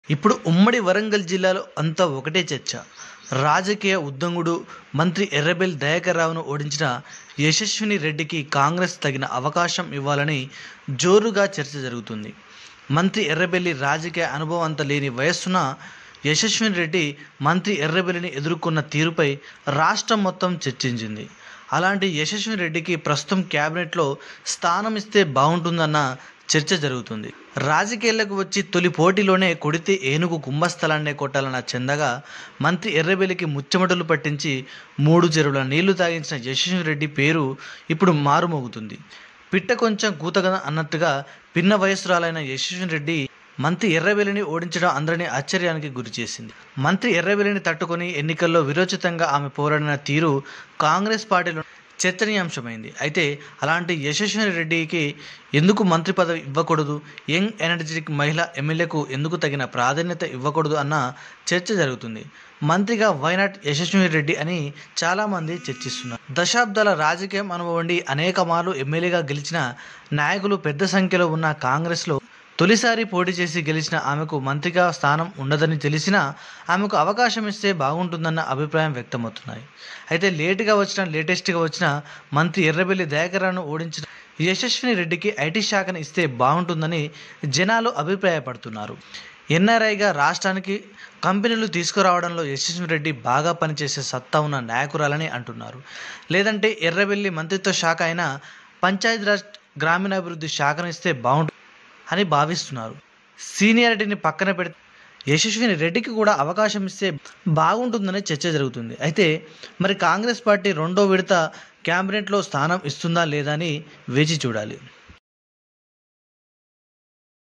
ఇప్పుడు ఉమ్మడి వరంగల్ జిల్లాలో అంతా ఒకటే చర్చ రాజకీయ ఉద్దంగుడు మంత్రి ఎర్రబెల్లి దయాకర్ రావును ఓడించిన యశస్విని రెడ్డికి కాంగ్రెస్ తగిన అవకాశం ఇవ్వాలని జోరుగా చర్చ జరుగుతుంది మంత్రి ఎర్రబెల్లి రాజకీయ అనుభవం అంత లేని వయస్సున యశస్విని రెడ్డి మంత్రి ఎర్రబెల్లిని ఎదుర్కొన్న తీరుపై రాష్ట్రం మొత్తం చర్చించింది అలాంటి యశస్విని రెడ్డికి ప్రస్తుతం క్యాబినెట్లో స్థానం ఇస్తే బాగుంటుందన్న చర్చ జరుగుతుంది రాజకీయాలకు వచ్చి తొలి పోటీలోనే కొడితే ఏనుగు కుంభస్థలాన్నే కొట్టాలన్న చందగా మంత్రి ఎర్రబెల్లికి ముచ్చమటలు పట్టించి మూడు చెరువుల నీళ్లు తాగించిన యశస్వి రెడ్డి పేరు ఇప్పుడు మారుమోగుతుంది పిట్ట కొంచెం కూతగద అన్నట్టుగా పిన్న వయస్సురాలైన యశస్వి రెడ్డి మంత్రి ఎర్రబెల్లిని ఓడించడం అందరినీ ఆశ్చర్యానికి గురిచేసింది మంత్రి ఎర్రబెల్లిని తట్టుకొని ఎన్నికల్లో విరోచితంగా ఆమె పోరాడిన తీరు కాంగ్రెస్ పార్టీలో చర్చనీయాంశమైంది అయితే అలాంటి యశస్విని రెడ్డికి ఎందుకు మంత్రి పదవి ఇవ్వకూడదు యంగ్ ఎనర్జెటిక్ మహిళ ఎమ్మెల్యేకు ఎందుకు తగిన ప్రాధాన్యత ఇవ్వకూడదు అన్న చర్చ జరుగుతుంది మంత్రిగా వైనాట్ యశస్విని రెడ్డి అని చాలామంది చర్చిస్తున్నారు దశాబ్దాల రాజకీయం అనుభవండి అనేక మార్లు ఎమ్మెల్యేగా గెలిచిన నాయకులు పెద్ద సంఖ్యలో ఉన్న కాంగ్రెస్లో తొలిసారి పోటీ చేసి గెలిచిన ఆమెకు మంత్రిగా స్థానం ఉండదని తెలిసినా ఆమెకు అవకాశం ఇస్తే బాగుంటుందన్న అభిప్రాయం వ్యక్తమవుతున్నాయి అయితే లేటుగా వచ్చిన లేటెస్ట్గా వచ్చిన మంత్రి ఎర్రబెల్లి దయాకర్రాను ఓడించిన యశస్విని రెడ్డికి ఐటీ శాఖను ఇస్తే బాగుంటుందని జనాలు అభిప్రాయపడుతున్నారు ఎన్ఆర్ఐగా రాష్ట్రానికి కంపెనీలు తీసుకురావడంలో యశస్వి రెడ్డి బాగా పనిచేసే సత్తా ఉన్న నాయకురాలని అంటున్నారు లేదంటే ఎర్రబెల్లి మంత్రిత్వ శాఖ అయిన పంచాయతీరాజ్ గ్రామీణాభివృద్ధి శాఖను ఇస్తే బాగుంటుంది అని భావిస్తున్నారు సీనియారిటీని పక్కన పెడితే యశస్విని రెడ్డికి కూడా అవకాశం ఇస్తే బాగుంటుందనే చర్చ జరుగుతుంది అయితే మరి కాంగ్రెస్ పార్టీ రెండో విడత క్యాబినెట్లో స్థానం ఇస్తుందా లేదా అని వేచి చూడాలి